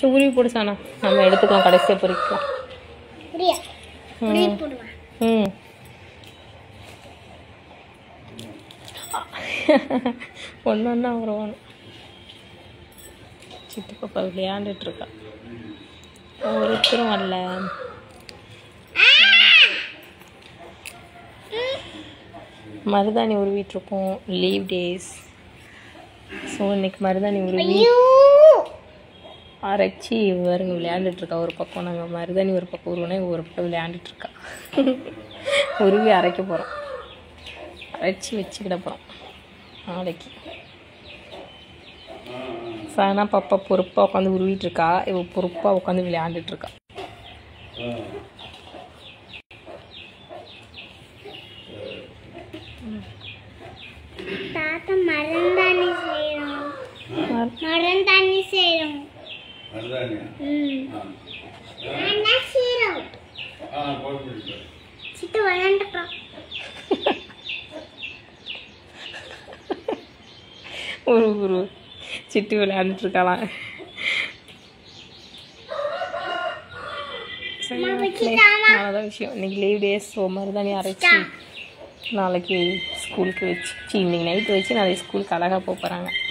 சரி உருவி போடு சாணா நம்ம எடுத்துக்கலாம் கடைசியாக பொறிக்கலாம் புரியா புரிய போடுவா ம் ஒன்று ஒன்றா வருவானு சித்தி பாப்பா விளையாண்டுட்டு இருக்கா ஒருத்தரும் வரல மருதாணி உருவிட்டு இருக்கோம் லீவ் டேஸ் ஸோ இன்னைக்கு மருதாணி உருவி ஐயோ அரைச்சி வருங்க விளையாண்டுட்டு இருக்கா ஒரு பக்கம் நாங்கள் மருதாணி ஒரு பக்கம் உருவினா இவ ஒரு பக்கம் விளையாண்டுட்டு இருக்கா உருவி அரைக்க போகிறோம் அரைச்சி வச்சுக்கிட போகிறோம் நாளைக்கு சானா பாப்பா பொறுப்பாக உட்காந்து உருவிட்டு இருக்கா இவ பொறுப்பாக உட்காந்து விளையாண்டுட்டு இருக்கா தாத்தா மருந்தாணி செய்யறோம் மர- மருந்தாணி செய்யறோம் மருதாணியா ம் ஆ. நான் செய்யறோம் ஆ போட்டு சித்து விளையாண்டுப்பா ஒரு ஒரு சிட்டி விளையாண்டுட்டு இருக்கலாம் சரி, அவ்வளோதான் விஷயம் இன்னைக்கு லீவ் டேஸ் ஸோ மருதாணி அரைச்சி நாளைக்கு ஸ்கூலுக்கு வச்சு சி இன்னைக்கு நைட்டு வச்சு நாளைக்கு ஸ்கூலுக்கு அழகாக போக போகிறாங்க